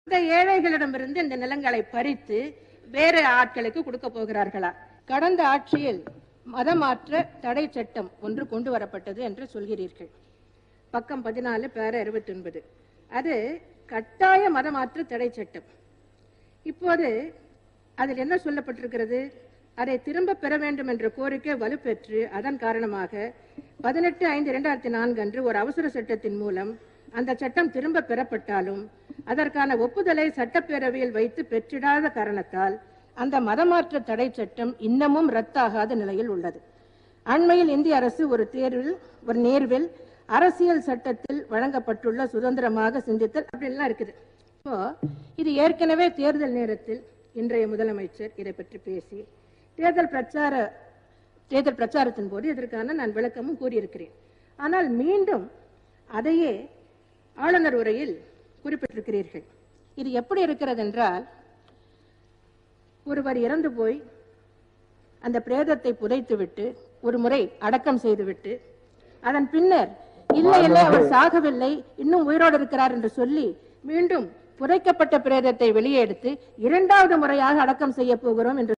இந்த ஏழைகளிடமிருந்து இந்த நிலங்களை பறித்து வேறு ஆட்களுக்கு கொடுக்க போகிறார்களா கடந்த ஆட்சியில் மதமாற்ற தடை சட்டம் ஒன்று கொண்டு வரப்பட்டது என்று சொல்கிறீர்கள் பக்கம் பதினாலு பேர அறுபத்தி ஒன்பது அது கட்டாய மதமாற்ற தடை சட்டம் இப்போது அதில் என்ன சொல்லப்பட்டிருக்கிறது அதை திரும்ப பெற வேண்டும் என்ற கோரிக்கை வலுப்பெற்று அதன் காரணமாக பதினெட்டு ஐந்து இரண்டாயிரத்தி நான்கு அன்று ஒரு அவசர சட்டத்தின் மூலம் அந்த சட்டம் திரும்ப பெறப்பட்டாலும் அதற்கான ஒப்புதலை சட்டப்பேரவையில் வைத்து பெற்றிடாத காரணத்தால் அந்த மதமாற்ற தடை சட்டம் இன்னமும் ரத்தாகாத நிலையில் உள்ளது அண்மையில் இந்திய அரசு ஒரு தேர்வில் ஒரு நேர்வில் அரசியல் சட்டத்தில் வழங்கப்பட்டுள்ள சுதந்திரமாக சிந்தித்தல் அப்படின்லாம் இருக்குது இப்போ இது ஏற்கனவே தேர்தல் நேரத்தில் இன்றைய முதலமைச்சர் இதை பற்றி பேசி தேர்தல் பிரச்சார தேர்தல் பிரச்சாரத்தின் போது இதற்கான நான் விளக்கமும் கூறியிருக்கிறேன் ஆனால் மீண்டும் அதையே ஆளுநர் உரையில் குறிப்பிட்டிருக்கிறீர்கள் இது எப்படி இருக்கிறது என்றால் ஒருவர் இறந்து போய் அந்த பிரேதத்தை புதைத்துவிட்டு ஒரு முறை அடக்கம் செய்துவிட்டு அதன் பின்னர் இல்லை இல்லை அவர் சாகவில்லை இன்னும் உயிரோடு இருக்கிறார் என்று சொல்லி மீண்டும் புதைக்கப்பட்ட பிரேதத்தை வெளியே எடுத்து இரண்டாவது முறையாக அடக்கம் செய்ய போகிறோம் என்று